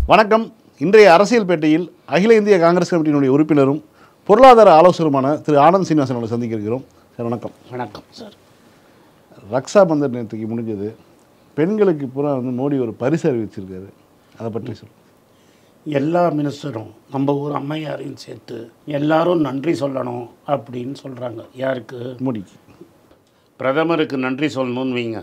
வணக்கம் இன்றைய அரசியல் பேட்டையில் அகில இந்திய காங்கிரஸ் கமிட்டியினுடைய உறுப்பினரும் பொருளாதார ஆலோசகருமான திரு ஆனந்த் சீனிவாசன் அவர்களை சந்திக்க இருக்கிறோம் சார் வணக்கம் வணக்கம் சார் ரக்ஷா பந்தன் நேற்றுக்கு முடிஞ்சது பெண்களுக்கு பூரா வந்து மோடி ஒரு பரிசு அறிவிச்சிருக்காரு அதை பற்றி சொல் எல்லா மினிஸ்டரும் நம்ம ஊர் அம்மையாரையும் சேர்த்து எல்லாரும் நன்றி சொல்லணும் அப்படின்னு சொல்கிறாங்க யாருக்கு மோடிக்கு பிரதமருக்கு நன்றி சொல்லணும்னு வைங்க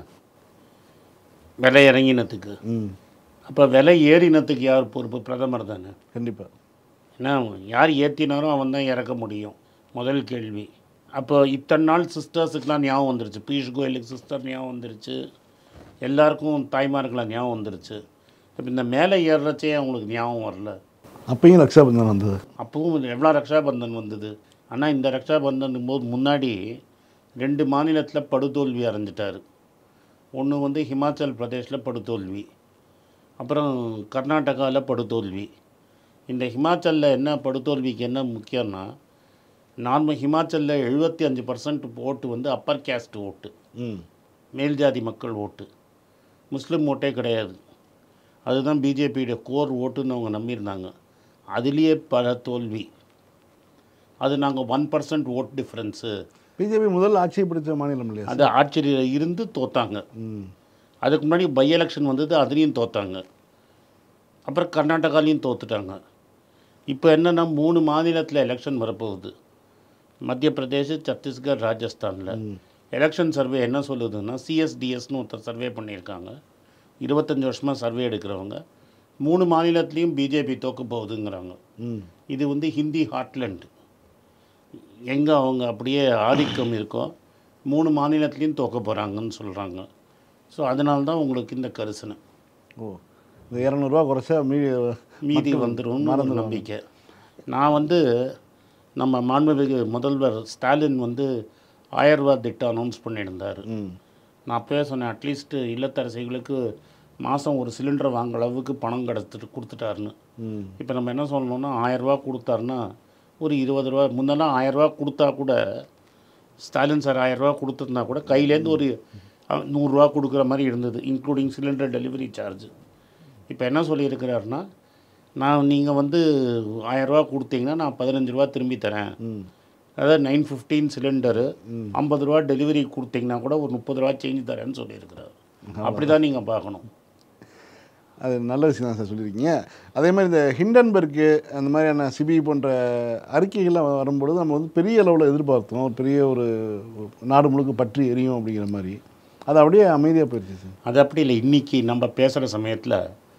விலை இறங்கினத்துக்கு ம் அப்போ விலை ஏறினத்துக்கு யார் பொறுப்பு பிரதமர் தானே கண்டிப்பாக ஏன்னா யார் ஏற்றினாரோ அவன் தான் இறக்க முடியும் முதல் கேள்வி அப்போ இத்தனை நாள் சிஸ்டர்ஸுக்கெலாம் ஞாபகம் வந்துருச்சு பீயூஷ் கோயலுக்கு சிஸ்டர் ஞாபகம் வந்துருச்சு எல்லாருக்கும் தாய்மார்களாம் ஞாபகம் வந்துருச்சு இப்போ இந்த மேலே ஏறுறச்சே அவங்களுக்கு ஞாபகம் வரல அப்பயும் ரக்ஷா பந்தன் வந்தது அப்பவும் எவ்வளோ ரக்ஷாபந்தன் வந்தது ஆனால் இந்த ரக்ஷாபந்தன் போது முன்னாடி ரெண்டு மாநிலத்தில் படுதோல்வி அடைஞ்சிட்டார் ஒன்று வந்து ஹிமாச்சல் பிரதேஷில் படுதோல்வி அப்புறம் கர்நாடகாவில் படுதோல்வி இந்த ஹிமாச்சலில் என்ன படுதோல்விக்கு என்ன முக்கியம்னா நார்மல் ஹிமாச்சலில் எழுபத்தி அஞ்சு பர்சன்ட் ஓட்டு வந்து அப்பர் கேஸ்ட் ஓட்டு ம் மேல் ஜாதி மக்கள் ஓட்டு முஸ்லீம் ஓட்டே கிடையாது அதுதான் பிஜேபியுடைய கோர் ஓட்டுன்னு அவங்க நம்பியிருந்தாங்க அதுலேயே பல தோல்வி அது நாங்கள் one percent vote difference BJP முதல் ஆட்சியை பிடிச்ச மாநிலம் இல்லையா சார்? அது ஆட்சியில் இருந்து தோத்தாங்க ம் அதுக்கு முன்னாடி பை எலெக்ஷன் வந்தது அதுலேயும் தோத்தாங்க அப்புறம் கர்நாடகாலையும் தோத்துட்டாங்க இப்போ என்னென்னா மூணு மாநிலத்தில் எலெக்ஷன் வரப்போகுது மத்திய பிரதேஷ் சத்தீஸ்கர் ராஜஸ்தானில் எலெக்ஷன் சர்வே என்ன சொல்லுதுன்னா சிஎஸ்டிஎஸ்னு ஒருத்தர் சர்வே பண்ணியிருக்காங்க இருபத்தஞ்சி வருஷமாக சர்வே எடுக்கிறவங்க மூணு மாநிலத்துலேயும் பிஜேபி தோக்க போகுதுங்கிறாங்க ம் இது வந்து ஹிந்தி ஹாட்லேண்ட் எங்கே அவங்க அப்படியே ஆதிக்கம் இருக்கோ மூணு மாநிலத்துலேயும் தோக்க போகிறாங்கன்னு சொல்கிறாங்க ஸோ அதனால தான் உங்களுக்கு இந்த கரிசனை ஓ இந்த இரநூறுவா குறைச்சா மீதி மீதி வந்துடும் நம்பிக்கை நான் வந்து நம்ம மாண்புமிகு முதல்வர் ஸ்டாலின் வந்து ஆயிரரூபா திட்டம் அனௌன்ஸ் பண்ணியிருந்தார் ம் நான் அப்போயே சொன்னேன் அட்லீஸ்ட்டு இல்லத்தரசிகளுக்கு மாதம் ஒரு சிலிண்டர் வாங்க அளவுக்கு பணம் கிடச்சிட்டு கொடுத்துட்டாருன்னு ம் இப்போ நம்ம என்ன சொல்லணும்னா ஆயரூபா கொடுத்தாருன்னா ஒரு இருபது ரூபா முன்னெல்லாம் ஆயரூபா கொடுத்தா கூட ஸ்டாலின் சார் ஆயரூபா கொடுத்துருந்தா கூட கையிலேருந்து ஒரு அஹ், நூறுரூவா கொடுக்குற மாதிரி இருந்தது இன்க்ளூடிங் சிலிண்டர் டெலிவரி சார்ஜ் இப்போ என்ன சொல்லியிருக்கிறாருன்னா நான் நீங்கள் வந்து ஆயரூபா கொடுத்தீங்கன்னா நான் பதினஞ்சு ரூபா திரும்பி தரேன் ம் அதாவது நைன் ஃபிஃப்டீன் சிலிண்டரு ஐம்பது ரூபா டெலிவரி கொடுத்தீங்கன்னா கூட ஒரு முப்பது ரூபா சேஞ்ச் தரேன்னு சொல்லியிருக்கிறார் அப்படி தான் நீங்கள் பார்க்கணும் அது நல்ல விஷயம் தான் சார் சொல்லியிருக்கீங்க அதே மாதிரி இந்த ஹிண்டன்பர்க்கு அந்த மாதிரியான சிபி போன்ற அறிக்கைகள்லாம் வரும்பொழுது நம்ம வந்து பெரிய அளவில் எதிர்பார்த்தோம் ஒரு பெரிய ஒரு நாடு முழுக்க பற்றி எரியும் அப்படிங்கிற மாதிரி அது அப்படியே அமைதியாக போயிடுச்சு சார் அது அப்படி இல்லை இன்றைக்கி நம்ம பேசுகிற சமயத்தில்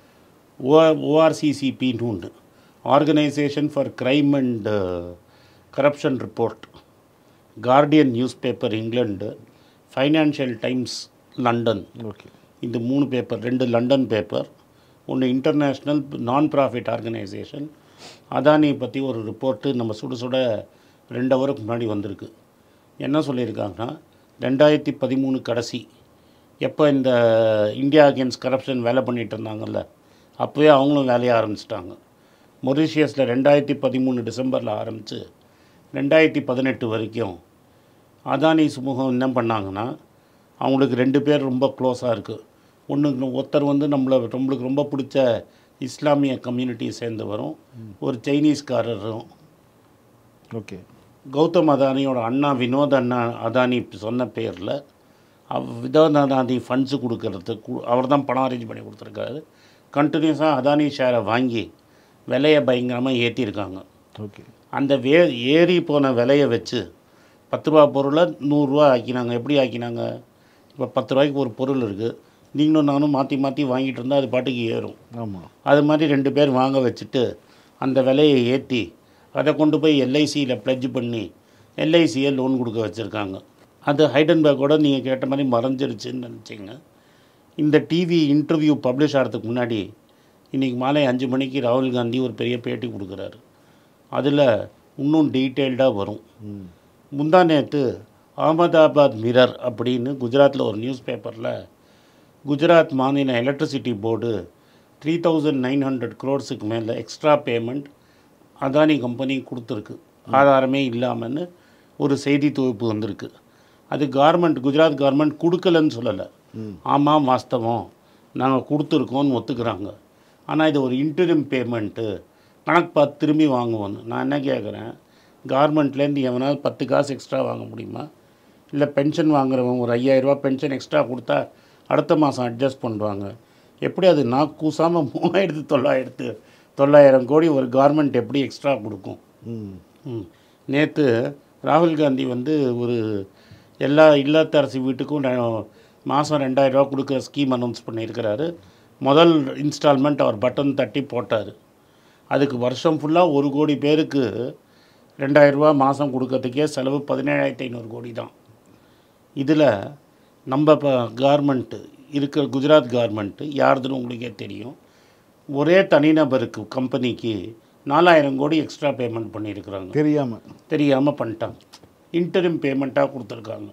ஓ ஓஆர்சிசிபின்னு உண்டு organisation for crime and corruption report Guardian news paper இங்கிலாந்து ஃபைனான்ஷியல் டைம்ஸ் லண்டன் ஓகே இந்த மூணு பேப்பர் ரெண்டு லண்டன் பேப்பர் ஒன்று இன்டர்நேஷ்னல் நான் ப்ராஃபிட் ஆர்கனைசேஷன் அதானியை பற்றி ஒரு ரிப்போர்ட்டு நம்ம சுட சுட ரெண்டு ஹவருக்கு முன்னாடி வந்திருக்கு என்ன சொல்லியிருக்காங்கன்னா ரெண்டாயிரத்தி பதிமூணு கடைசி எப்போ இந்த இந்தியா அகேன்ஸ்ட் கரப்ஷன் வேலை பண்ணிட்டு இருந்தாங்கல்ல அப்போவே அவங்களும் வேலையை ஆரம்பிச்சிட்டாங்க மொரிஷியஸில் ரெண்டாயிரத்தி பதிமூணு டிசம்பரில் ஆரம்பித்து ரெண்டாயிரத்தி பதினெட்டு வரைக்கும் அதானி சமூகம் என்ன பண்ணாங்கன்னா அவங்களுக்கு ரெண்டு பேர் ரொம்ப க்ளோஸாக இருக்குது ஒன்று ஒருத்தர் வந்து நம்மளை நம்மளுக்கு ரொம்ப பிடிச்ச இஸ்லாமிய கம்யூனிட்டியை சேர்ந்தவரும் ஒரு சைனீஸ்காரரும் ஓகே கௌதம் அதானியோட அண்ணா வினோத் அண்ணா அதானி சொன்ன பேரில் அவ் வினோத் அதானி ஃபண்ட்ஸு கொடுக்கறதுக்கு அவர் தான் பணம் அரேஞ்ச் பண்ணி கொடுத்துருக்காரு கண்டினியூஸாக அதானி ஷேரை வாங்கி விலையை பயங்கரமாக ஏற்றிருக்காங்க ஓகே அந்த வே ஏறி போன விலையை வச்சு பத்து ரூபா பொருளை நூறுரூவா ஆக்கினாங்க எப்படி ஆக்கினாங்க இப்போ பத்து ரூபாய்க்கு ஒரு பொருள் இருக்குது நீங்களும் நானும் மாற்றி மாற்றி வாங்கிட்டு இருந்தால் அது பாட்டுக்கு ஏறும் ஆமாம் அது மாதிரி ரெண்டு பேர் வாங்க வச்சுட்டு அந்த விலையை ஏற்றி அதை கொண்டு போய் எல்ஐசியில் ப்ளட்ஜ் பண்ணி எல்ஐசியை லோன் கொடுக்க வச்சுருக்காங்க அது ஹைடன்பர்க்கோட நீங்கள் கேட்ட மாதிரி மறைஞ்சிருச்சுன்னு நினச்சிங்க இந்த டிவி இன்டர்வியூ பப்ளிஷ் ஆகிறதுக்கு முன்னாடி இன்றைக்கி மாலை அஞ்சு மணிக்கு ராகுல் காந்தி ஒரு பெரிய பேட்டி கொடுக்குறாரு அதில் இன்னும் டீட்டெயில்டாக வரும் ம் முந்தா நேற்று அகமதாபாத் மிரர் அப்படின்னு குஜராத்தில் ஒரு நியூஸ் பேப்பரில் குஜராத் மாநில electricity board three thousand nine hundred க்ரோர்ஸுக்கு மேலே எக்ஸ்ட்ரா பேமெண்ட் அதானி கம்பெனி கொடுத்துருக்கு ஆதாரமே இல்லாமல்னு ஒரு செய்தி தொகுப்பு வந்திருக்கு அது கார்மெண்ட் குஜராத் கார்மெண்ட் கொடுக்கலன்னு சொல்லலை ஆமாம் வாஸ்தவம் நாங்கள் கொடுத்துருக்கோன்னு ஒத்துக்கிறாங்க ஆனால் இது ஒரு இன்டரிம் பேமெண்ட்டு கணக்கு பார்த்து திரும்பி வாங்குவோன்னு நான் என்ன கேட்குறேன் கார்மெண்ட்லேருந்து எவனாவது பத்து காசு எக்ஸ்ட்ரா வாங்க முடியுமா இல்லை பென்ஷன் வாங்குறவன் ஒரு ஐயாயிரரூபா பென்ஷன் எக்ஸ்ட்ரா கொடுத்தா அடுத்த மாதம் அட்ஜஸ்ட் பண்ணுவாங்க எப்படி அது நான் கூசாமல் மூவாயிரத்து தொள்ளாயிரத்து தொள்ளாயிரம் கோடி ஒரு கார்மெண்ட் எப்படி எக்ஸ்ட்ரா கொடுக்கும் ம் நேற்று ராகுல் காந்தி வந்து ஒரு எல்லா இல்லத்தரசி வீட்டுக்கும் ரெ- மாதம் ரெண்டாயிரரூவா கொடுக்குற ஸ்கீம் அனௌன்ஸ் பண்ணியிருக்கிறாரு முதல் இன்ஸ்டால்மெண்ட் அவர் பட்டன் தட்டி போட்டார் அதுக்கு வருஷம் ஃபுல்லாக ஒரு கோடி பேருக்கு ரெண்டாயிரரூவா மாதம் கொடுக்கறதுக்கே செலவு பதினேழாயிரத்தி ஐநூறு கோடி தான் இதில் நம்ம இப்போ கார்மெண்ட்டு இருக்கிற குஜராத் கார்மெண்ட்டு யாருதுன்னு உங்களுக்கே தெரியும் ஒரே தனிநபருக்கு கம்பெனிக்கு நாலாயிரம் கோடி எக்ஸ்ட்ரா பேமெண்ட் பண்ணியிருக்கிறாங்க தெரியாமல் தெரியாமல் பண்ணிட்டாங்க இன்டரிம் பேமெண்ட்டாக கொடுத்துருக்காங்க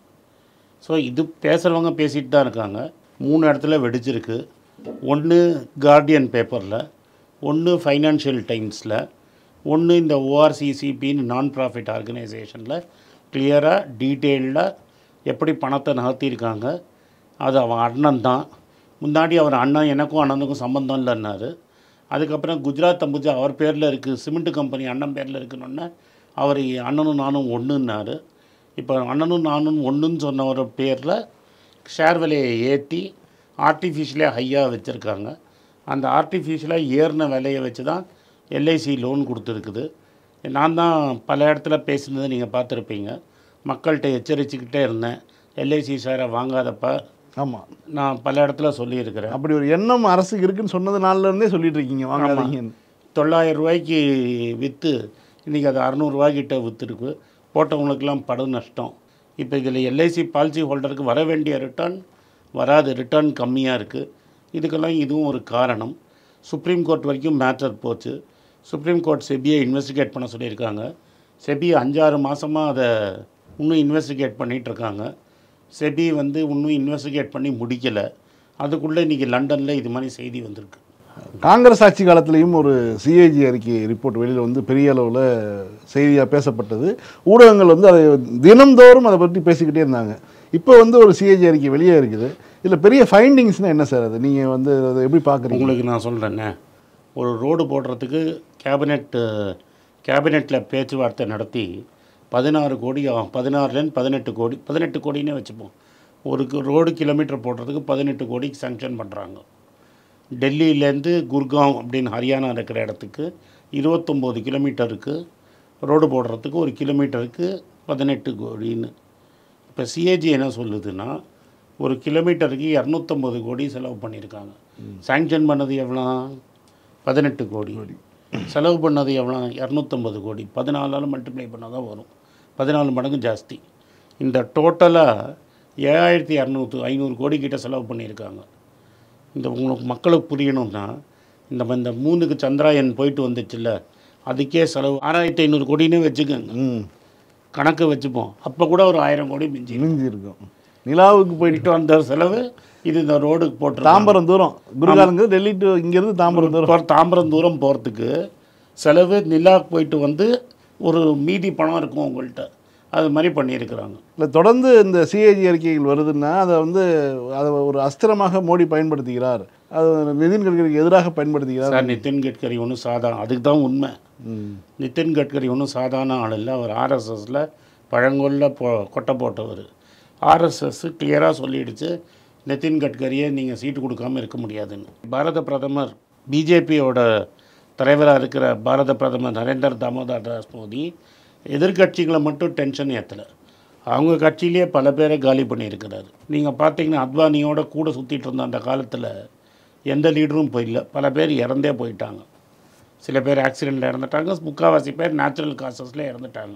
ஸோ இது பேசுகிறவங்க பேசிட்டு தான் இருக்காங்க மூணு இடத்துல வெடிச்சிருக்கு ஒன்று கார்டியன் பேப்பரில் ஒன்று ஃபைனான்ஷியல் டைம்ஸில் ஒன்று இந்த ஓஆர்சிசிபின்னு நான் ப்ராஃபிட் ஆர்கனைசேஷனில் கிளியராக டீட்டெயில்டாக எப்படி பணத்தை நகர்த்தியிருக்காங்க அது அவன் அண்ணன் தான் முன்னாடி அவர் அண்ணன் எனக்கும் அண்ணனுக்கும் சம்மந்தம் இல்லைன்னாரு அதுக்கப்புறம் குஜராத் அம்புஜா அவர் பேரில் இருக்குது சிமெண்ட் கம்பெனி அண்ணன் பேரில் இருக்குன்னு அவர் அண்ணனும் நானும் ஒன்றுன்னாரு இப்போ அண்ணனும் நானும் ஒன்றுன்னு சொன்ன ஒரு பேரில் ஷேர் விலையை ஏற்றி ஆர்டிஃபிஷியலாக ஹையாக வச்சுருக்காங்க அந்த ஆர்டிஃபிஷியலாக ஏறின விலையை வச்சு தான் எல்ஐசி லோன் கொடுத்துருக்குது நான் தான் பல இடத்துல பேசுனதை நீங்கள் பார்த்துருப்பீங்க மக்கள்கிட்ட எச்சரிச்சுக்கிட்டே இருந்தேன் எல்ஐசி ஷேரை வாங்காதப்ப ஆமாம் நான் பல இடத்துல சொல்லியிருக்கிறேன் அப்படி ஒரு எண்ணம் அரசுக்கு இருக்குன்னு சொன்னது நாள்ல இருந்தே சொல்லிட்டு இருக்கீங்க வாங்காதீங்கன்னு தொள்ளாயிரம் ரூபாய்க்கு விற்று இன்றைக்கி அது அறநூறுவாய்க்கிட்ட விற்றுருக்கு போட்டவங்களுக்கெல்லாம் படு நஷ்டம் இப்போ இதில் எல்ஐசி பாலிசி ஹோல்டருக்கு வர வேண்டிய ரிட்டர்ன் வராது ரிட்டர்ன் கம்மியாக இருக்குது இதுக்கெல்லாம் இதுவும் ஒரு காரணம் சுப்ரீம் கோர்ட் வரைக்கும் மேட்டர் போச்சு சுப்ரீம் கோர்ட் செபியை இன்வெஸ்டிகேட் பண்ண சொல்லியிருக்காங்க செபி அஞ்சாறு மாதமாக அதை இன்னும் இன்வெஸ்டிகேட் பண்ணிகிட்டு இருக்காங்க செபி வந்து இன்னும் இன்வெஸ்டிகேட் பண்ணி முடிக்கலை அதுக்குள்ளே இன்றைக்கி லண்டனில் இது மாதிரி செய்தி வந்திருக்கு காங்கிரஸ் ஆட்சி காலத்திலையும் ஒரு சிஏஜி அறிக்கை ரிப்போர்ட் வெளியில் வந்து பெரிய அளவில் செய்தியாக பேசப்பட்டது ஊடகங்கள் வந்து அதை தினம்தோறும் அதை பற்றி பேசிக்கிட்டே இருந்தாங்க இப்போ வந்து ஒரு சிஏஜி அறிக்கை வெளியே இருக்குது இதில் பெரிய ஃபைண்டிங்ஸ்னால் என்ன சார் அது நீங்கள் வந்து அதை எப்படி பார்க்குறீங்க உங்களுக்கு நான் சொல்கிறேன்னே ஒரு ரோடு போடுறதுக்கு கேபினெட் கேபினெட்டில் பேச்சுவார்த்தை நடத்தி பதினாறு கோடி ஆகும் பதினாறுலேருந்து பதினெட்டு கோடி பதினெட்டு கோடினே வச்சுப்போம் ஒரு கி- ரோடு கிலோமீட்டர் போடுறதுக்கு பதினெட்டு கோடிக்கு சாங்ஷன் பண்ணுறாங்க டெல்லியிலேருந்து குர்காம் அப்படின்னு ஹரியானா இருக்கிற இடத்துக்கு இருபத்தொம்போது கிலோமீட்டருக்கு ரோடு போடுறதுக்கு ஒரு கிலோமீட்டருக்கு பதினெட்டு கோடின்னு இப்போ சிஏஜி என்ன சொல்லுதுன்னா ஒரு கிலோமீட்டருக்கு இரநூத்தம்பது கோடி செலவு பண்ணியிருக்காங்க சாங்ஷன் பண்ணது எவ்வளோ பதினெட்டு கோடி செலவு பண்ணது எவ்வளோ இரநூத்தம்பது கோடி பதினாலால் மல்டிப்ளை பண்ணால் தான் வரும் பதினாலு மடங்கு ஜாஸ்தி இந்த டோட்டலாக ஏழாயிரத்தி இரநூத்து ஐநூறு கோடி கிட்ட செலவு பண்ணியிருக்காங்க இந்த உங்களுக்கு மக்களுக்கு புரியணும்னா இந்த ம- இந்த மூணுக்கு சந்திராயன் போயிட்டு வந்துச்சுல்ல அதுக்கே செலவு ஆறாயிரத்தி ஐநூறு கோடின்னு வச்சுக்கோங்க ம் கணக்கு வச்சுப்போம் அப்போ கூட ஒரு ஆயிரம் கோடி மிஞ்சி இழிஞ்சு இருக்கும் நிலாவுக்கு போயிட்டு போயிட்டு வந்த செலவு இது இந்த ரோடுக்கு போட்டு தாம்பரம் தூரம் குருகாலங்கிறது டெல்லி டு இங்கேருந்து தாம்பரம் தூரம் தாம்பரம் தூரம் போகிறதுக்கு செலவு நிலாவுக்கு போயிட்டு வந்து ஒரு மீதி பணம் இருக்கும் உங்கள்கிட்ட அது மாதிரி பண்ணியிருக்கிறாங்க இல்லை தொடர்ந்து இந்த சிஏஜி அறிக்கைகள் வருதுன்னா அதை வந்து அதை ஒரு அஸ்திரமாக மோடி பயன்படுத்துகிறார் அது நிதின் கட்கரிக்கு எதிராக பயன்படுத்துகிறார் சார் நிதின் கட்கரி ஒன்றும் சாதாரண அதுக்கு தான் உண்மை ம் நிதின் கட்கரி ஒன்றும் சாதாரண ஆள் இல்லை அவர் ஆர்எஸ்எஸில் பழங்கொல்ல போ கொட்டை போட்டவர் ஆர்எஸ்எஸ் கிளியராக சொல்லிடுச்சு நிதின் கட்கரியை நீங்கள் சீட்டு கொடுக்காம இருக்க முடியாதுன்னு பாரத பிரதமர் பிஜேபியோட தலைவராக இருக்கிற பாரத பிரதமர் நரேந்திர தாமோதர் தாஸ் மோடி எதிர்க்கட்சிகளை மட்டும் டென்ஷன் ஏற்றலை அவங்க கட்சியிலே பல பேரை காலி பண்ணியிருக்கிறாரு நீங்கள் பார்த்தீங்கன்னா அத்வானியோட கூட சுற்றிட்டு இருந்த அந்த காலத்தில் எந்த லீடரும் போயிடல பல பேர் இறந்தே போயிட்டாங்க சில பேர் ஆக்சிடெண்ட்டில் இறந்துட்டாங்க முக்கால்வாசி பேர் நேச்சுரல் காசஸில் இறந்துட்டாங்க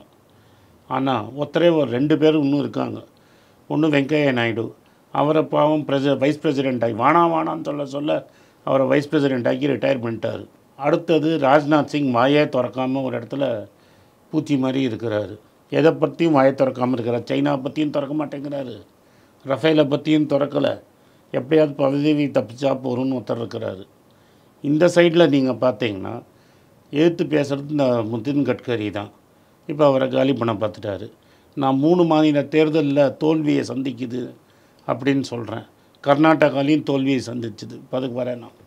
ஆனால் ஒருத்தரே ஒரு ரெண்டு பேர் இன்னும் இருக்காங்க ஒன்று வெங்கையா நாயுடு அவரை பாவம் பிரச வைஸ் பிரசிடெண்ட் ஆகி வானா வானான்னு சொல்ல சொல்ல அவரை வைஸ் பிரசிடெண்ட் ஆக்கி ரிட்டையர் பண்ணிட்டார் அடுத்தது ராஜ்நாத் சிங் வாயே திறக்காமல் ஒரு இடத்துல பூச்சி மாதிரி இருக்கிறாரு எதை பற்றியும் வாயை திறக்காமல் இருக்கிறார் சைனா பற்றியும் திறக்க மாட்டேங்கிறாரு ரஃபேலை பற்றியும் திறக்கலை எப்படியாவது பதவி தப்பிச்சா போகிறோன்னு ஒருத்தர் இருக்கிறாரு இந்த சைடில் நீங்கள் பார்த்தீங்கன்னா எதிர்த்து பேசுகிறது இந்த நிதின் கட்கரி தான் இப்போ அவரை காலி பண்ண பார்த்துட்டாரு நான் மூணு மாநில தேர்தலில் தோல்வியை சந்திக்குது அப்படின்னு சொல்கிறேன் கர்நாடகாலையும் தோல்வியை சந்திச்சுது இப்போ அதுக்கு வரேன் நான்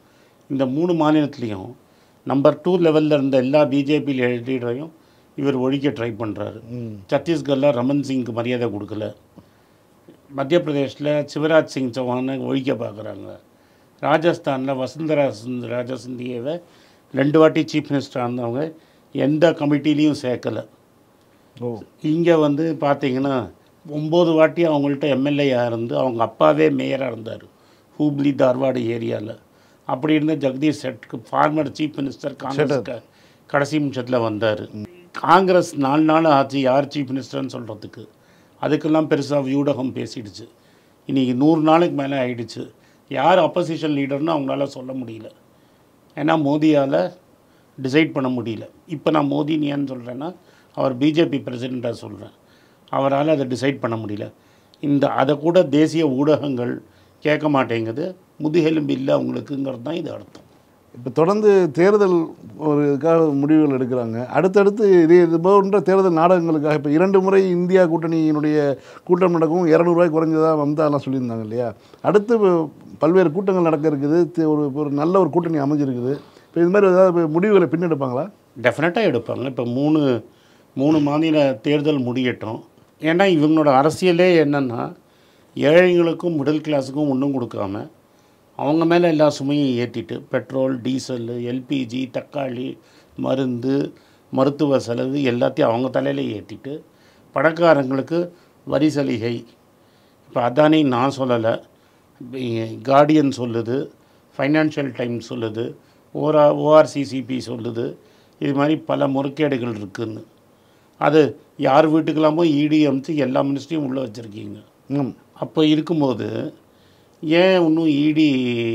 இந்த மூணு மாநிலத்துலேயும் நம்பர் டூ லெவலில் இருந்த எல்லா பிஜேபி லீடரையும் இவர் ஒழிக்க ட்ரை பண்ணுறாரு சத்தீஸ்கரில் ரமன் சிங்க்கு மரியாதை கொடுக்கல மத்திய பிரதேஷில் சிவராஜ் சிங் சௌஹானை ஒழிக்க பார்க்குறாங்க ராஜஸ்தானில் வசுந்தரா சிந்த் ராஜா சிந்தியாவை ரெண்டு வாட்டி சீஃப் மினிஸ்டர் இருந்தவங்க எந்த கமிட்டிலையும் சேர்க்கலை ஓ இங்கே வந்து பார்த்தீங்கன்னா ஒம்பது வாட்டி அவங்கள்ட்ட எம்எல்ஏயாக இருந்து அவங்க அப்பாவே மேயராக இருந்தார் ஹூப்ளி தார்வாடு ஏரியாவில் அப்படி இருந்த ஜெகதீஷ் செட்க்கு ஃபார்மர் சீஃப் மினிஸ்டர் காங்கிரஸ் க- கடைசி நிமிஷத்தில் வந்தார் காங்கிரஸ் நாலு நாள் ஆச்சு யார் சீஃப் மினிஸ்டர்னு சொல்கிறதுக்கு அதுக்கெல்லாம் பெருசாக ஊடகம் பேசிடுச்சு இன்றைக்கி நூறு நாளைக்கு மேலே ஆயிடுச்சு யார் அப்போசிஷன் லீடர்னு அவங்களால சொல்ல முடியல ஏன்னா மோதியால் டிசைட் பண்ண முடியல இப்போ நான் மோதின்னு ஏன்னு சொல்கிறேன்னா அவர் பிஜேபி பிரசிடெண்ட்டாக சொல்கிறேன் அவரால் அதை டிசைட் பண்ண முடியல இந்த அதை கூட தேசிய ஊடகங்கள் கேட்க மாட்டேங்குது முதுகெலும்பு இல்லை அவங்களுக்குங்கிறது தான் இது அர்த்தம் இப்போ தொடர்ந்து தேர்தல் ஒரு இதுக்காக முடிவுகள் எடுக்கிறாங்க அடுத்தடுத்து இது இது போன்ற தேர்தல் நாடகங்களுக்காக இப்போ இரண்டு முறை இந்தியா கூட்டணியினுடைய கூட்டம் நடக்கும் இரநூறுவாய் குறைஞ்சதா மம்தாலாம் சொல்லியிருந்தாங்க இல்லையா அடுத்து பல்வேறு கூட்டங்கள் நடக்க இருக்குது தி- ஒரு ஒரு நல்ல ஒரு கூட்டணி அமைஞ்சிருக்குது இப்போ இது மாதிரி ஏதாவது முடிவுகளை பின்னெடுப்பாங்களா டெஃபினட்டாக எடுப்பாங்க இப்போ மூணு மூணு மாநில தேர்தல் முடியட்டும் ஏன்னா இவங்களோட அரசியலே என்னென்னா ஏழைங்களுக்கும் மிடில் கிளாஸுக்கும் ஒன்றும் கொடுக்காம அவங்க மேலே எல்லா சுமையும் ஏற்றிட்டு பெட்ரோல் டீசல் எல்பிஜி தக்காளி மருந்து மருத்துவ செலவு எல்லாத்தையும் அவங்க தலையில் ஏற்றிட்டு பணக்காரங்களுக்கு வரி சலுகை இப்போ அதானி நான் சொல்லலை கார்டியன் சொல்லுது ஃபைனான்ஷியல் டைம்ஸ் சொல்லுது ஓரா ஓஆர்சிசிபி சொல்லுது இது மாதிரி பல முறைகேடுகள் இருக்குன்னு அது யார் வீட்டுக்கெல்லாமோ இடி அமிச்சு எல்லா மினிஸ்ட்ரியும் உள்ளே வச்சுருக்கீங்க ம் அப்போ இருக்கும்போது ஏன் இன்னும் இடி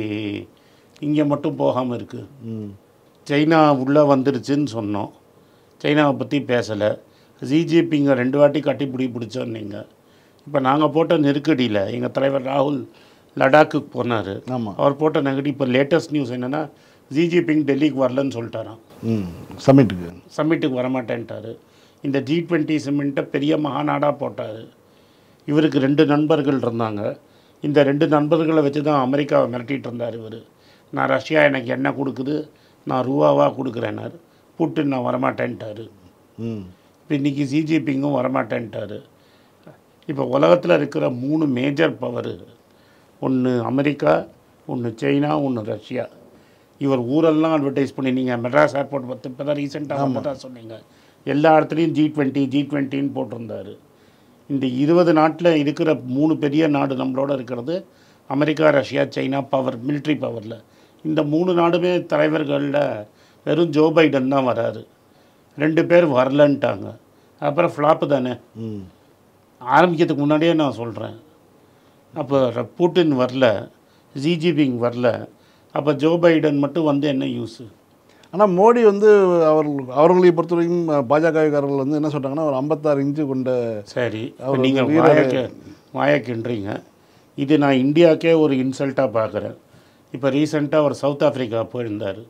இங்கே மட்டும் போகாமல் இருக்குது ம் சைனா உள்ளே வந்துருச்சுன்னு சொன்னோம் சைனாவை பற்றி பேசலை ஜிஜிபிங்க ரெண்டு வாட்டி கட்டிப்பிடி பிடிச்சோன்னீங்க இப்போ நாங்கள் போட்ட நெருக்கடியில் எங்கள் தலைவர் ராகுல் லடாக்குக்கு போனார் ஆமாம் அவர் போட்ட நெகட்டிவ் இப்போ லேட்டஸ்ட் நியூஸ் என்னென்னா ஜிஜிபிங் டெல்லிக்கு வரலன்னு சொல்லிட்டாராம் ம் சம்மிட்டுக்கு சம்மிட்டுக்கு வரமாட்டேன்ட்டார் இந்த ஜி டுவெண்ட்டி சம்மிட்டை பெரிய மகாநாடாக போட்டார் இவருக்கு ரெண்டு நண்பர்கள் இருந்தாங்க இந்த ரெண்டு நண்பர்களை வச்சு தான் அமெரிக்காவை மிரட்டிட்டு இருந்தார் இவர் நான் ரஷ்யா எனக்கு என்ன கொடுக்குது நான் ரூபாவாக கொடுக்குறேன்னாரு புட்டின் நான் வரமாட்டேன்ட்டார் ம் இப்போ இன்றைக்கி ஜிஜிபிங்கும் வரமாட்டேன்ட்டார் இப்போ உலகத்தில் இருக்கிற மூணு மேஜர் பவர் ஒன்று அமெரிக்கா ஒன்று சைனா ஒன்று ரஷ்யா இவர் ஊரெல்லாம் அட்வர்டைஸ் பண்ணி நீங்கள் மெட்ராஸ் ஏர்போர்ட் பற்றி இப்போ தான் ரீசெண்டாக வந்து தான் சொன்னீங்க எல்லா இடத்துலையும் ஜி டுவெண்ட்டி ஜி டுவெண்ட்டின்னு போட்டிருந்தாரு இந்த இருபது நாட்டில் இருக்கிற மூணு பெரிய நாடு நம்மளோட இருக்கிறது America Russia China power military பவரில் இந்த மூணு நாடுமே தலைவர்களில் வெறும் ஜோ பைடன் தான் வராரு ரெண்டு பேர் வரலன்ட்டாங்க அப்புறம் ஃப்ளாப்பு தானே ம் ஆரம்பிக்கிறதுக்கு முன்னாடியே நான் சொல்கிறேன் அப்போ ர- புட்டின் வரல ஜிஜிபிங் வரல அப்போ ஜோ பைடன் மட்டும் வந்து என்ன யூஸு ஆனால் மோடி வந்து அவர் அவர்களை பொறுத்தவரைக்கும் பாஜகக்காரர்கள் வந்து என்ன சொல்கிறாங்கன்னா ஒரு ஐம்பத்தாறு இன்ச்சு கொண்ட சரி அவர் நீங்கள் வீரர். வாயக்க வாயக்கின்றீங்க இது நான் இந்தியாவுக்கே ஒரு இன்சல்ட்டாக பார்க்குறேன் இப்போ ரீசெண்டாக அவர் சவுத் ஆஃப்ரிக்கா போயிருந்தார்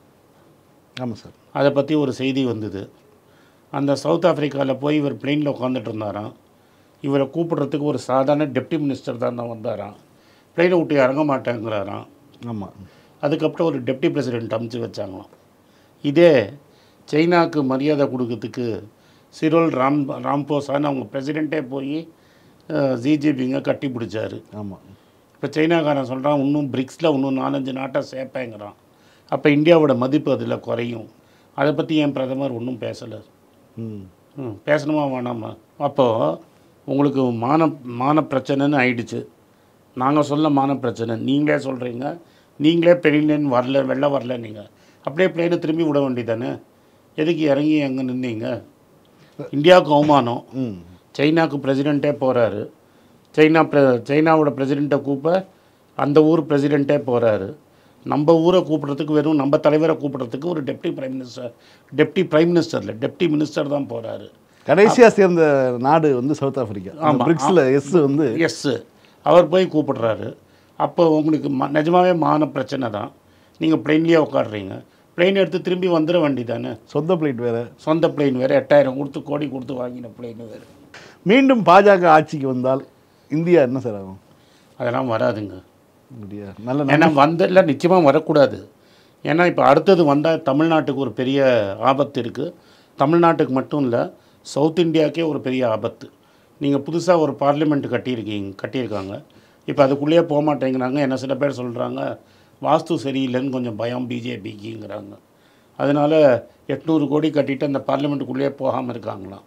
ஆமாம் சார் அதை பற்றி ஒரு செய்தி வந்தது அந்த சவுத் ஆஃப்ரிக்காவில் போய் இவர் பிளெயினில் உட்காந்துட்டு இருந்தாராம் இவரை கூப்பிடுறதுக்கு ஒரு சாதாரண டெப்டி மினிஸ்டர் தான் தான் வந்தாராம் பிளெயினை விட்டு இறங்க மாட்டேங்கிறாராம் ஆமாம் அதுக்கப்புறம் ஒரு டெப்டி பிரசிடென்ட் அமைச்சு வச்சாங்களாம் இதே சைனாக்கு மரியாதை கொடுக்கறதுக்கு சிரோல் ராம் ராம்போசான்னு அவங்க பிரசிடெண்ட்டே போய் ஜிஜிபிங்க கட்டி பிடிச்சாரு ஆமாம் இப்போ சைனாக்காரன் சொல்கிறான் இன்னும் பிரிக்ஸில் இன்னும் நாலஞ்சு நாட்டை சேர்ப்பேங்கிறான் அப்போ இந்தியாவோட மதிப்பு அதில் குறையும் அதை பற்றி என் பிரதமர் ஒன்றும் பேசலை ம் ம் பேசணுமா வேணாமா அப்போது உங்களுக்கு மான மான பிரச்சனைன்னு ஆயிடுச்சு நாங்கள் சொல்ல மான பிரச்சனை நீங்களே சொல்கிறீங்க நீங்களே பிளேன் வரல வெளில வரல நீங்கள் அப்படியே பிளேனை திரும்பி விட வேண்டியதானே எதுக்கு இறங்கி எங்கே நின்னீங்க இந்தியாவுக்கு அவமானம் ம் சைனாக்கு பிரசிடெண்ட்டே போகிறாரு சைனா பிர சைனாவோட பிரசிடெண்ட்டை கூப்ப அந்த ஊர் பிரசிடெண்ட்டே போகிறாரு நம்ம ஊரை கூப்பிட்றதுக்கு வெறும் நம்ம தலைவரை கூப்பிட்றதுக்கு ஒரு deputy prime minister deputy prime minister இல்லை டெப்டி மினிஸ்டர் தான் போகிறாரு கடைசியாக சேர்ந்த நாடு வந்து சவுத் ஆப்பிரிக்கா ஆமா. பிரிக்ஸில் எஸ் வந்து எஸ்ஸு அவர் போய் கூப்பிடுறாரு அப்போ உங்களுக்கு ம நிஜமாவே மான பிரச்சனை தான் நீங்கள் பிளெயின்லேயே உட்காடுறீங்க பிளெயின் எடுத்து திரும்பி வந்துட வேண்டியதானே சொந்த பிளேட் வேறு சொந்த பிளெயின் வேறு எட்டாயிரம் கொடுத்து கோடி கொடுத்து வாங்கின பிளெயின் வேறு மீண்டும் பாஜக ஆட்சிக்கு வந்தால் இந்தியா என்ன சார் ஆகும் அதெல்லாம் வராதுங்க அப்படியா நல்ல ஏன்னா வந்ததில் நிச்சயமாக வரக்கூடாது ஏன்னா இப்போ அடுத்தது வந்தால் தமிழ்நாட்டுக்கு ஒரு பெரிய ஆபத்து இருக்குது தமிழ்நாட்டுக்கு மட்டும் இல்லை சவுத் இந்தியாவுக்கே ஒரு பெரிய ஆபத்து நீங்கள் புதுசாக ஒரு பார்லிமெண்ட் கட்டியிருக்கீங்க கட்டியிருக்காங்க இப்போ அதுக்குள்ளேயே போக மாட்டேங்கிறாங்க என்ன சில பேர் சொல்கிறாங்க வாஸ்து சரியில்லைன்னு கொஞ்சம் பயம் பிஜேபிக்குங்கிறாங்க அதனால் எட்நூறு கோடி கட்டிட்டு அந்த பார்லிமெண்ட்டுக்குள்ளேயே போகாமல் இருக்காங்களாம்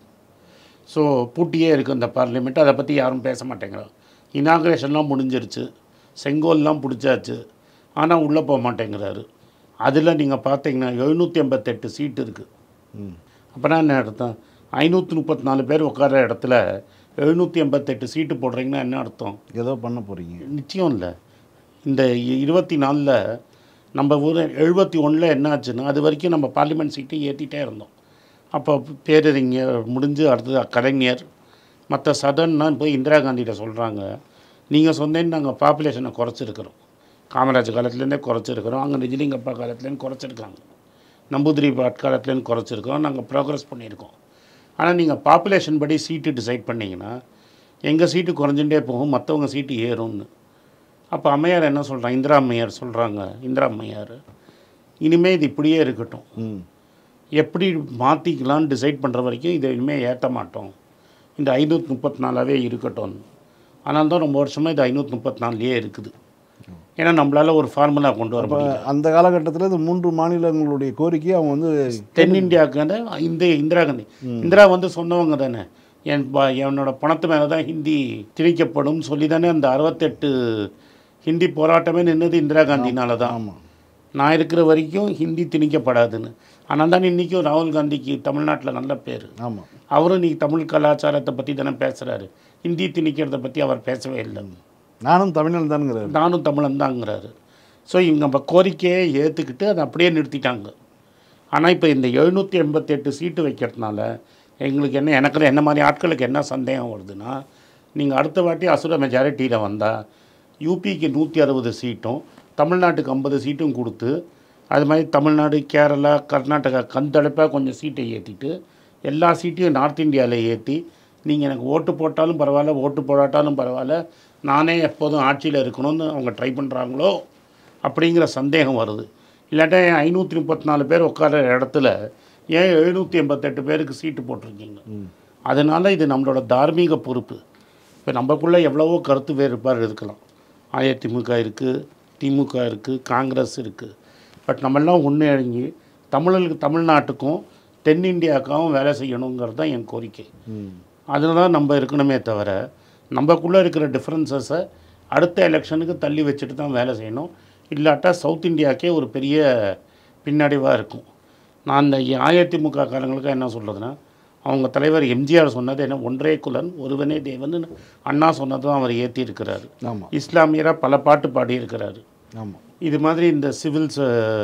ஸோ பூட்டியே இருக்குது அந்த பார்லிமெண்ட் அதை பற்றி யாரும் பேச மாட்டேங்கிறாங்க இனாக்ரேஷன்லாம் முடிஞ்சிருச்சு செங்கோல்லாம் பிடிச்சாச்சு ஆனால் உள்ளே போக மாட்டேங்கிறாரு அதில் நீங்கள் பார்த்தீங்கன்னா எழுநூற்றி எண்பத்தெட்டு சீட்டு இருக்குது ம் அப்போனா என்ன அர்த்தம் ஐநூற்றி முப்பத்தி நாலு பேர் உட்கார இடத்துல எழுநூற்றி எண்பத்தெட்டு சீட்டு போடுறீங்கன்னா என்ன அர்த்தம் ஏதோ பண்ண போகிறீங்க நிச்சயம் இல்லை இந்த இ- இருபத்தி நாலில் நம்ம ஊர் எழுபத்தி ஒன்றில் என்ன ஆச்சுன்னா அது வரைக்கும் நம்ம பார்லிமெண்ட் சீட்டை ஏற்றிட்டே இருந்தோம் அப்போ பேரறிஞர் முடிஞ்சு அடுத்தது கலைஞர் மற்ற சதன்னா போய் இந்திரா காந்திகிட்ட சொல்கிறாங்க நீங்கள் சொன்னேன்னு நாங்கள் பாப்புலேஷனை குறைச்சிருக்கிறோம் காமராஜ் காலத்துலேருந்தே குறைச்சிருக்கிறோம் அங்கே நிஜலிங்கப்பா காலத்துலேருந்து குறைச்சிருக்காங்க நம்பூதிரி பாட் காலத்துலேருந்து குறைச்சிருக்கோம் நாங்கள் ப்ரோக்ரஸ் பண்ணியிருக்கோம் ஆனால் நீங்கள் பாப்புலேஷன் படி சீட்டு டிசைட் பண்ணிங்கன்னா எங்கள் சீட்டு குறைஞ்சுட்டே போகும் மற்றவங்க சீட்டு ஏறும்னு அப்போ அம்மையார் என்ன சொல்கிறாங்க இந்திரா அம்மையார் சொல்கிறாங்க இந்திரா அம்மையார் இனிமேல் இது இப்படியே இருக்கட்டும் ம் எப்படி மாற்றிக்கலாம்னு டிசைட் பண்ணுற வரைக்கும் இதை இனிமேல் ஏற்ற மாட்டோம் இந்த ஐநூற்றி முப்பத்தி நாலாவே இருக்கட்டும் ஆனால் தான் ரொம்ப வருஷமாக இது ஐநூற்றி முப்பத்தி நாலுலேயே இருக்குது ஏன்னா நம்மளால் ஒரு ஃபார்முலா கொண்டு வர இப்போ முடியல அந்த காலகட்டத்தில் இந்த மூன்று மாநிலங்களுடைய கோரிக்கையை அவங்க வந்து தென்னிந்தியாவுக்கு வந்து இந்த இந்திரா காந்தி இந்திரா வந்து சொன்னவங்க தானே என் ப- என்னோட பணத்து மேலே தான் ஹிந்தி திணிக்கப்படும் சொல்லி தானே அந்த அறுபத்தெட்டு ஹிந்தி போராட்டமே நின்னது இந்திரா காந்தினால தான் ஆமாம் நான் இருக்கிற வரைக்கும் ஹிந்தி திணிக்கப்படாதுன்னு ஆனால் தான் இன்றைக்கும் ராகுல் காந்திக்கு தமிழ்நாட்டில் நல்ல பேர் ஆமாம் அவரும் நீ தமிழ் கலாச்சாரத்தை பற்றி தானே பேசுகிறாரு ஹிந்தி திணிக்கிறத பற்றி அவர் பேசவே இல்லை நானும் தமிழன் தானுங்கிறாரு நானும் தமிழன் தாங்கிறாரு ஸோ இவங்க நம்ம கோரிக்கையை ஏற்றுக்கிட்டு அதை அப்படியே நிறுத்திட்டாங்க ஆனால் இப்போ இந்த எழுநூற்றி எண்பத்தெட்டு சீட்டு வைக்கிறதுனால எங்களுக்கு என்ன எனக்கு என்ன மாதிரி ஆட்களுக்கு என்ன சந்தேகம் வருதுன்னா நீங்கள் அடுத்த வாட்டி அசுர மெஜாரிட்டியில் வந்தால் யூபிக்கு நூற்றி அறுபது சீட்டும் தமிழ்நாட்டுக்கு ஐம்பது சீட்டும் கொடுத்து அது மாதிரி தமிழ்நாடு கேரளா கர்நாடகா கந்தளப்பாக கொஞ்சம் சீட்டை ஏற்றிட்டு எல்லா சீட்டையும் நார்த் இந்தியாவில் ஏற்றி நீங்கள் எனக்கு ஓட்டு போட்டாலும் பரவாயில்ல ஓட்டு போடாட்டாலும் பரவாயில்ல நானே எப்போதும் ஆட்சியில் இருக்கணும்னு அவங்க ட்ரை பண்ணுறாங்களோ அப்படிங்கிற சந்தேகம் வருது இல்லாட்டா ஐநூற்றி முப்பத்தி நாலு பேர் உட்கார இடத்துல ஏன் எழுநூற்றி எண்பத்தெட்டு பேருக்கு சீட்டு போட்டிருக்கீங்க அதனால் இது நம்மளோட தார்மீக பொறுப்பு இப்போ நம்மக்குள்ளே எவ்வளவோ கருத்து வேறுபாடு இருக்கலாம் அதிமுக இருக்குது திமுக இருக்குது காங்கிரஸ் இருக்குது பட் நம்மெல்லாம் ஒன்று இறங்கி தமிழர்களுக்கு தமிழ்நாட்டுக்கும் தென்னிந்தியாவுக்காகவும் வேலை செய்யணுங்கிறது தான் என் கோரிக்கை ம் அதில் தான் நம்ம இருக்கணுமே தவிர நம்மக்குள்ளே இருக்கிற டிஃப்ரென்சஸை அடுத்த எலெக்ஷனுக்கு தள்ளி வச்சுட்டு தான் வேலை செய்யணும் இல்லாட்டா சவுத் இந்தியாவுக்கே ஒரு பெரிய பின்னடைவாக இருக்கும் நான் இந்த அதிமுக காரங்களுக்கு என்ன சொல்கிறதுனா அவங்க தலைவர் எம்ஜிஆர் சொன்னது என்ன ஒன்றே குலன் ஒருவனே தேவன் அண்ணா சொன்னதும் அவர் ஏற்றிருக்கிறாரு ஆமாம் இஸ்லாமியராக பல பாட்டு பாடியிருக்கிறாரு ஆமாம் இது மாதிரி இந்த சிவில்ஸ்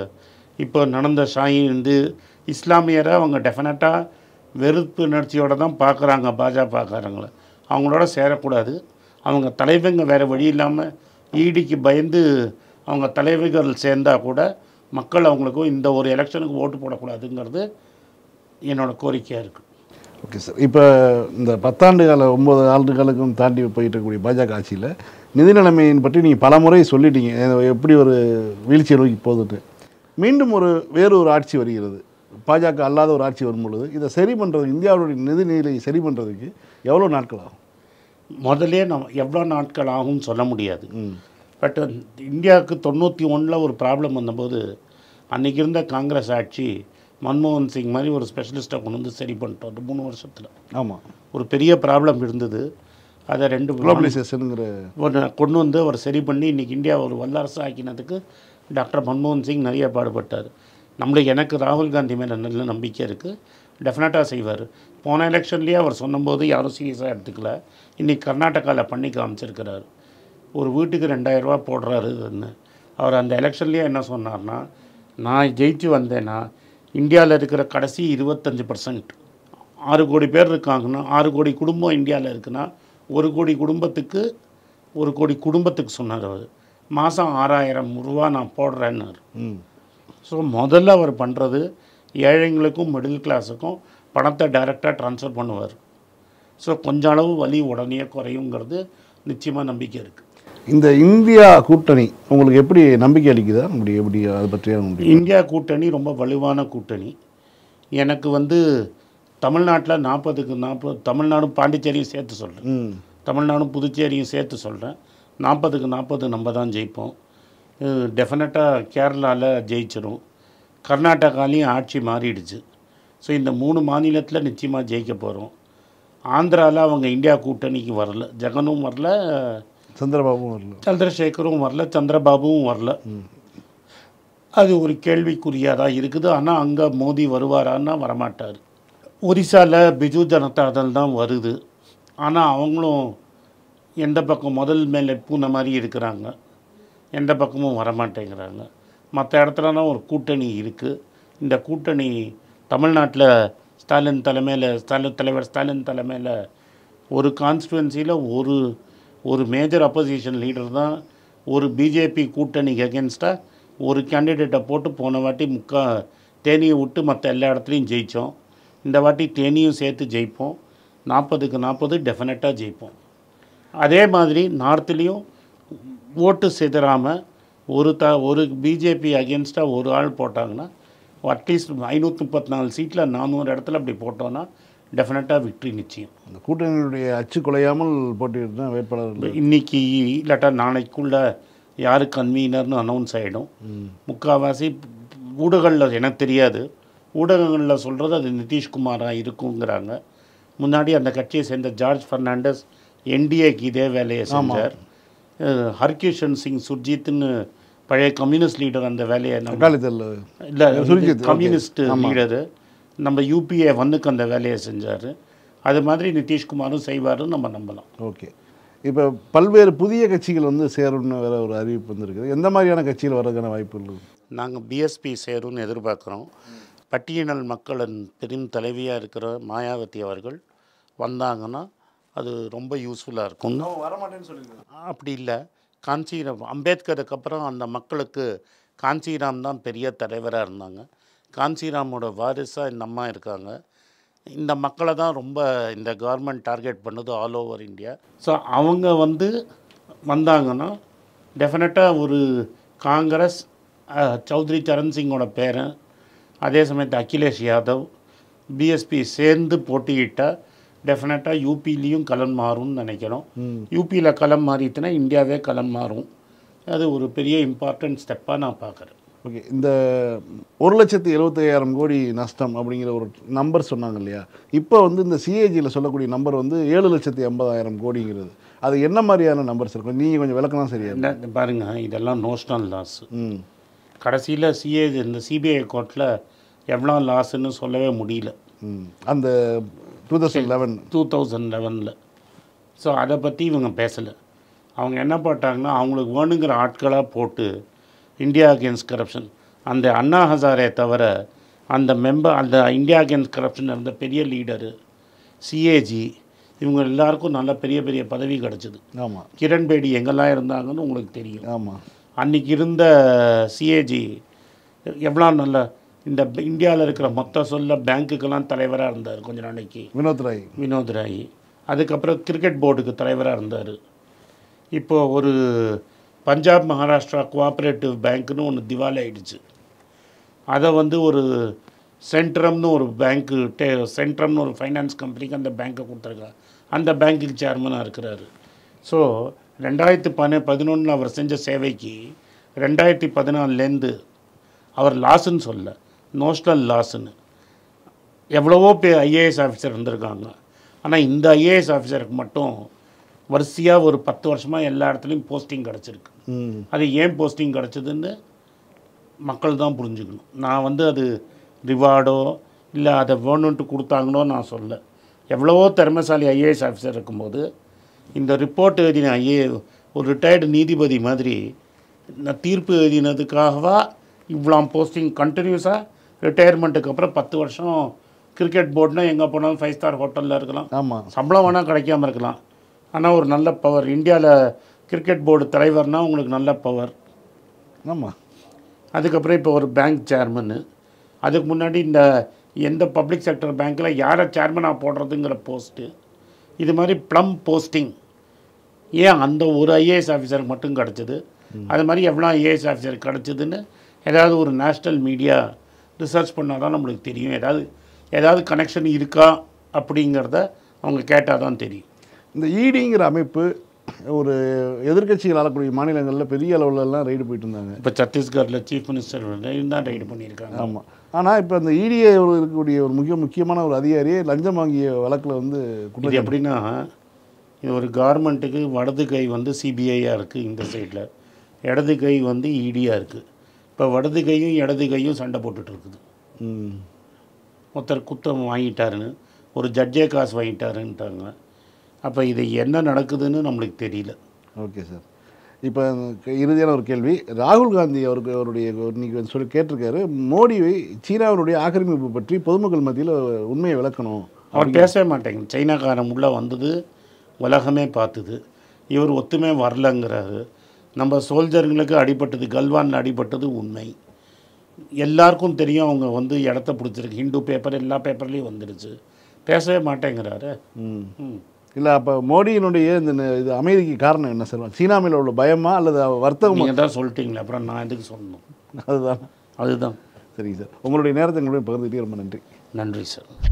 இப்போ நடந்த ஷாயின் வந்து இஸ்லாமியரை அவங்க டெஃபினட்டாக வெறுப்பு உணர்ச்சியோட தான் பார்க்குறாங்க பாஜகக்காரங்களை அவங்களோட சேரக்கூடாது அவங்க தலைவங்க வேறு வழி இல்லாமல் ஈடிக்கு பயந்து அவங்க தலைவர்கள் சேர்ந்தால் கூட மக்கள் அவங்களுக்கும் இந்த ஒரு எலெக்ஷனுக்கு ஓட்டு போடக்கூடாதுங்கிறது என்னோட கோரிக்கையாக இருக்குது ஓகே சார் இப்போ இந்த பத்தாண்டு கால ஒம்பது ஆண்டுகளுக்கும் தாண்டி போயிட்டு இருக்கக்கூடிய பாஜக ஆட்சியில் நிதி நிலைமையின் பற்றி நீங்கள் பல முறை சொல்லிட்டீங்க எ- எப்படி ஒரு வீழ்ச்சியை நோக்கி போகுதுன்னு மீண்டும் ஒரு வேறு ஒரு ஆட்சி வருகிறது பாஜக அல்லாத ஒரு ஆட்சி வரும் பொழுது இதை சரி பண்ணுறது இந்தியாவுடைய நிதி நிலையை சரி பண்ணுறதுக்கு எவ்வளோ நாட்கள் ஆகும் முதல்ல நம்ம எவ்வளோ நாட்கள் ஆகும்னு சொல்ல முடியாது ம் பட் இந்தியாவுக்கு தொண்ணூற்றி ஒன்றில் ஒரு ப்ராப்ளம் வந்தபோது அன்றைக்கி இருந்த காங்கிரஸ் ஆட்சி மன்மோகன் சிங் மாதிரி ஒரு ஸ்பெஷலிஸ்ட்டை கொண்டு வந்து சரி பண்ணிட்டோம் ஒரு மூணு வருஷத்தில் ஆமாம் ஒரு பெரிய ப்ராப்ளம் இருந்தது அதை ரெண்டு குளோபலைசேஷனுங்கிற ஒரு கொண்டு வந்து அவர் சரி பண்ணி இன்றைக்கி இந்தியா ஒரு வல்லரசு ஆக்கினதுக்கு டாக்டர் மன்மோகன் சிங் நிறைய பாடுபட்டார் நம்மளுக்கு எனக்கு ராகுல் காந்தி மேலே நல்ல நம்பிக்கை இருக்குது டெஃபினட்டாக செய்வார் போன எலெக்ஷன்லேயே அவர் சொன்னபோது யாரும் சீரியஸாக எடுத்துக்கல இன்றைக்கி கர்நாடகாவில் பண்ணி காமிச்சிருக்கிறார் ஒரு வீட்டுக்கு ரெண்டாயிரரூவா போடுறாருன்னு அவர் அந்த எலெக்ஷன்லேயே என்ன சொன்னார்னா நான் ஜெயிச்சு வந்தேன்னா இந்தியாவில் இருக்கிற கடைசி இருபத்தஞ்சி பர்சன்ட் ஆறு கோடி பேர் இருக்காங்கன்னா ஆறு கோடி குடும்பம் இந்தியாவில் இருக்குன்னா ஒரு கோடி குடும்பத்துக்கு ஒரு கோடி குடும்பத்துக்கு சொன்னார் அவர் மாதம் ஆறாயிரம் ரூபா நான் போடுறேன்னாரு ம் ஸோ முதல்ல அவர் பண்ணுறது ஏழைங்களுக்கும் மிடில் கிளாஸுக்கும் பணத்தை டைரெக்டாக ட்ரான்ஸ்ஃபர் பண்ணுவார் ஸோ கொஞ்ச அளவு வலி உடனே குறையுங்கிறது நிச்சயமாக நம்பிக்கை இருக்குது இந்த இந்தியா கூட்டணி உங்களுக்கு எப்படி நம்பிக்கை அளிக்குதா அப்படி எப்படி அதை பற்றிய முடியும் இந்தியா கூட்டணி ரொம்ப வலுவான கூட்டணி எனக்கு வந்து தமிழ்நாட்டில் நாற்பதுக்கு நாற்பது தமிழ்நாடும் பாண்டிச்சேரியும் சேர்த்து சொல்கிறேன் ம் தமிழ்நாடும் புதுச்சேரியும் சேர்த்து சொல்கிறேன் நாற்பதுக்கு நாற்பது நம்ம தான் ஜெயிப்போம் டெஃபினட்டாக கேரளாவில் ஜெயிச்சிரும் கர்நாடகாலையும் ஆட்சி மாறிடுச்சு ஸோ இந்த மூணு மாநிலத்தில் நிச்சயமாக ஜெயிக்க போகிறோம் ஆந்திராவில் அவங்க இந்தியா கூட்டணிக்கு வரல ஜெகனும் வரல சந்திரபாபும் வரல சந்திரசேகரும் வரல சந்திரபாபுவும் வரல அது ஒரு கேள்விக்குறியாக தான் இருக்குது ஆனால் அங்கே மோடி வருவாரான்னா வரமாட்டார் ஒரிசாவில் பிஜு ஜனதா தள் தான் வருது ஆனால் அவங்களும் எந்த பக்கம் முதல் மேலே பூனை மாதிரி இருக்கிறாங்க எந்த பக்கமும் வரமாட்டேங்கிறாங்க மற்ற இடத்துலலாம் ஒரு கூட்டணி இருக்குது இந்த கூட்டணி தமிழ்நாட்டில் ஸ்டாலின் தலைமையில் ஸ்டாலின் தலைவர் ஸ்டாலின் தலைமையில் ஒரு கான்ஸ்டுவன்சியில் ஒரு ஒரு மேஜர் அப்போசிஷன் லீடர் தான் ஒரு பிஜேபி கூட்டணிக்கு அகேன்ஸ்டாக ஒரு கேண்டிடேட்டை போட்டு போன வாட்டி முக்கா தேனியை விட்டு மற்ற எல்லா இடத்துலையும் ஜெயித்தோம் இந்த வாட்டி தேனியும் சேர்த்து ஜெயிப்போம் நாற்பதுக்கு நாற்பது டெஃபினட்டாக ஜெயிப்போம் அதே மாதிரி நார்த்லேயும் ஓட்டு சிதறாமல் ஒரு த ஒரு பிஜேபி அகேன்ஸ்டாக ஒரு ஆள் போட்டாங்கன்னா அட்லீஸ்ட் ஐநூற்றி முப்பத்தி நாலு சீட்டில் நானூறு இடத்துல அப்படி போட்டோன்னா டெஃபினட்டாக விக்ட்ரி நிச்சயம் அந்த கூட்டணியுடைய அச்சு குலையாமல் போட்டியிட்டு வேட்பாளர்கள் இன்னைக்கு இல்லாட்டா நாளைக்குள்ள யார் கன்வீனர்னு அனௌன்ஸ் ஆகிடும் முக்கால்வாசி ஊடகங்களில் எனக்கு தெரியாது ஊடகங்களில் சொல்கிறது அது நிதிஷ்குமாராக இருக்குங்கிறாங்க முன்னாடி அந்த கட்சியை சேர்ந்த ஜார்ஜ் ஃபெர்னாண்டஸ் என்டிஏக்கு இதே வேலையை செஞ்சார் அஹ் ஹர்கிஷன் சிங் சுர்ஜித்னு பழைய கம்யூனிஸ்ட் லீடர் அந்த வேலையை நம்ம தக்காளித்தல் இல்லை சுர்ஜித், okay. கம்யூனிஸ்ட் லீடரு நம்ம யூபிஏ ஒன்றுக்கு அந்த வேலையை செஞ்சார் அது மாதிரி நிதிஷ்குமாரும் செய்வாருன்னு நம்ம நம்பலாம் ஓகே இப்போ பல்வேறு புதிய கட்சிகள் வந்து சேரும்னு வேற ஒரு அறிவிப்பு வந்திருக்குது எந்த மாதிரியான கட்சிகள் வர்றதுக்கான வாய்ப்பு இருக்குது நாங்கள் பிஎஸ்பி சேரும்னு எதிர்பார்க்குறோம் பட்டியல் மக்களின் பெரும் தலைவியாக இருக்கிற மாயாவதி அவர்கள் வந்தாங்கன்னா அது ரொம்ப யூஸ்ஃபுல்லாக இருக்கும் வரமாட்டேன்னு சொல்லியிருக்காங்க அப்படி இல்லை காஞ்சிராம் அம்பேத்கருக்கு அப்புறம் அந்த மக்களுக்கு காஞ்சிராம் தான் பெரிய தலைவராக இருந்தாங்க காஞ்சிராமோட வாரிசாக இந்த அம்மா இருக்காங்க இந்த மக்களை தான் ரொம்ப இந்த கவர்மெண்ட் டார்கெட் பண்ணுது ஆல் ஓவர் இந்தியா ஸோ அவங்க வந்து வந்தாங்கன்னா டெஃபினட்டாக ஒரு காங்கிரஸ் அஹ், சௌத்ரி சரண் சிங்கோட பேரன் அதே சமயத்து அகிலேஷ் யாதவ் பிஎஸ்பி சேர்ந்து போட்டியிட்டால் டெஃபினட்டாக யூபிலையும் களம் மாறும்னு நினைக்கிறோம் யூபியில் களம் மாறிட்டுனா இந்தியாவே களம் மாறும் அது ஒரு பெரிய இம்பார்ட்டன்ட் ஸ்டெப்பாக நான் பார்க்குறேன் ஓகே இந்த ஒரு லட்சத்தி எழுபத்தையாயிரம் கோடி நஷ்டம் அப்படிங்கிற ஒரு நம்பர் சொன்னாங்க இல்லையா இப்போ வந்து இந்த சிஏஜியில் சொல்லக்கூடிய நம்பர் வந்து ஏழு லட்சத்தி எண்பதாயிரம் கோடிங்கிறது அது என்ன மாதிரியான நம்பர்ஸ் இருக்கும் நீங்கள் கொஞ்சம் விளக்கலாம் சரியா இருக்கும். என்ன பாருங்கள் இதெல்லாம் நோஷனல் லாஸ் ம் கடைசியில் சிஏ இந்த சிபிஐ கோர்ட்டில் எவ்வளோ லாஸ்ன்னு சொல்லவே முடியல ம் அந்த two thousand eleven two thousand லெவனில் ஸோ அதை பற்றி இவங்க பேசலை அவங்க என்ன போட்டாங்கன்னா அவங்களுக்கு வேணுங்கிற ஆட்களாக போட்டு இந்தியா அகேன்ஸ்ட் கரப்ஷன் அந்த அண்ணா ஹசாரே தவிர அந்த மெம்பர் அந்த இந்தியா அகேன்ஸ்ட் கரப்ஷன் இருந்த பெரிய லீடரு சிஏஜி இவங்க எல்லாருக்கும் நல்ல பெரிய பெரிய பதவி கிடச்சிது ஆமாம் கிரண் பேடி எங்கெல்லாம் இருந்தாங்கன்னு உங்களுக்கு தெரியும் ஆமாம் அன்னைக்கு இருந்த சிஏஜி எவ்வளோ நல்ல இந்த இந்தியாவில் இருக்கிற மொத்த சொல்ல பேங்க்குக்கெல்லாம் தலைவராக இருந்தார் கொஞ்ச நாளைக்கு வினோத் ராய் வினோத் ராய் அதுக்கப்புறம் கிரிக்கெட் போர்டுக்கு தலைவராக இருந்தார் இப்போ ஒரு பஞ்சாப் மகாராஷ்டிரா கோஆப்ரேட்டிவ் பேங்க்னு ஒன்று திவாலி ஆயிடுச்சு அதை வந்து ஒரு சென்ட்ரம்னு ஒரு பேங்க்கு டே சென்ட்ரம்னு ஒரு ஃபைனான்ஸ் கம்பெனிக்கு அந்த பேங்க்கை கொடுத்துருக்காங்க அந்த பேங்க்குக்கு சேர்மனாக இருக்கிறாரு ஸோ ரெண்டாயிரத்தி பன பதினொன்றில் அவர் செஞ்ச சேவைக்கு ரெண்டாயிரத்தி பதினாலேருந்து அவர் லாஸ்ன்னு சொல்ல நோஷனல் லாஸ்ன்னு எவ்வளவோ பேர் ஐஏஎஸ் ஆஃபீஸர் இருந்திருக்காங்க ஆனால் இந்த ஐஏஎஸ் ஆஃபீஸருக்கு மட்டும் வரிசையாக ஒரு பத்து வருஷமாக எல்லா இடத்துலையும் போஸ்டிங் கிடச்சிருக்கு ம் அது ஏன் போஸ்டிங் கிடச்சதுன்னு மக்கள் தான் புரிஞ்சுக்கணும் நான் வந்து அது ரிவார்டோ இல்லை அதை வேணுன்ட்டு கொடுத்தாங்களோ நான் சொல்ல எவ்வளவோ திறமைசாலி ஐஏஎஸ் ஆஃபீஸர் இருக்கும்போது இந்த ரிப்போர்ட் எழுதின ஐஏ ஒரு ரிட்டையர்டு நீதிபதி மாதிரி நான் தீர்ப்பு எழுதினதுக்காகவா இவ்வளோ போஸ்டிங் கண்டினியூஸாக ரிட்டையர்மெண்ட்டுக்கு அப்புறம் பத்து வருஷம் கிரிக்கெட் போர்டுனா எங்கே போனாலும் ஃபைவ் ஸ்டார் ஹோட்டலில் இருக்கலாம் ஆமாம் சம்பளம் வேணால் கிடைக்காம இருக்கலாம் ஆனால் ஒரு நல்ல பவர் இந்தியாவில் கிரிக்கெட் போர்டு தலைவர்னால் உங்களுக்கு நல்ல பவர் ஆமாம் அதுக்கப்புறம் இப்போ ஒரு பேங்க் சேர்மனு அதுக்கு முன்னாடி இந்த எந்த பப்ளிக் செக்டர் பேங்க்கில் யாரை சேர்மனாக போடுறதுங்கிற போஸ்ட்டு இது மாதிரி ப்ளம் போஸ்டிங் ஏன் அந்த ஒரு ஐஏஎஸ் ஆஃபீஸருக்கு மட்டும் கிடச்சிது அது மாதிரி எவ்வளோ ஐஏஎஸ் ஆஃபீஸருக்கு கிடச்சிதுன்னு ஏதாவது ஒரு நேஷ்னல் மீடியா ரிசர்ச் பண்ணால் தான் நம்மளுக்கு தெரியும் ஏதாவது ஏதாவது கனெக்ஷன் இருக்கா அப்படிங்கிறத அவங்க கேட்டால் தான் தெரியும் இந்த ஈடிங்கிற அமைப்பு ஒரு எதிர்க்கட்சிகள் ஆளக்கூடிய மாநிலங்களில் பெரிய அளவுல எல்லாம் ரைடு போயிட்டு இருந்தாங்க இப்போ சத்தீஸ்கரில் சீஃப் மினிஸ்டர் தான் ரைடு பண்ணியிருக்காங்க ஆமாம் ஆனால் இப்போ அந்த இடிஏ இருக்கக்கூடிய ஒரு முக்கிய முக்கியமான ஒரு அதிகாரியே லஞ்சம் வாங்கிய வழக்கில் வந்து இது குற்றம் எப்படின்னா இது ஒரு கவர்மெண்ட்டுக்கு வலது கை வந்து சிபிஐயாக இருக்குது இந்த சைடில் இடது கை வந்து இடியாக இருக்குது இப்போ வலது கையும் இடது கையும் சண்டை போட்டுட்டு இருக்குது ம் ஒருத்தர் குத்தம் வாங்கிட்டாருன்னு ஒரு ஜட்ஜே காசு வாங்கிட்டாருன்ட்டாங்க அப்போ இது என்ன நடக்குதுன்னு நம்மளுக்கு தெரியல ஓகே சார் இப்போ இறுதியான ஒரு கேள்வி ராகுல் காந்தி அவருக்கு அவருடைய இன்னைக்கு வந்து சொல்லி கேட்டிருக்காரு மோடியை சீனாவினுடைய ஆக்கிரமிப்பு பற்றி பொதுமக்கள் மத்தியில் உண்மையை விளக்கணும் அவர் பேசவே மாட்டேங்க சைனாக்காரன் உள்ளே வந்தது உலகமே பார்த்துது இவர் ஒத்துமே வரலங்கிறாரு நம்ம சோல்ஜருங்களுக்கு அடிபட்டது கல்வானில் அடிபட்டது உண்மை எல்லாருக்கும் தெரியும் அவங்க வந்து இடத்த பிடிச்சிருக்கு ஹிந்து பேப்பர் எல்லா பேப்பர்லேயும் வந்துடுச்சு பேசவே மாட்டேங்கிறாரு ம் ம் இல்லை அப்போ மோடியினுடைய இந்த ந- இது அமைதிக்கு காரணம் என்ன சார் சீனா மேல உள்ள பயமா அல்லது வர்த்தகமா நீங்கள் தான் சொல்லிட்டீங்களே அப்புறம் நான் எதுக்கு சொல்லணும் அதுதான் அதுதான் சரிங்க சார் உங்களுடைய நேரத்தை எங்களுடைய பகிர்ந்துக்கிட்டே ரொம்ப நன்றி நன்றி சார்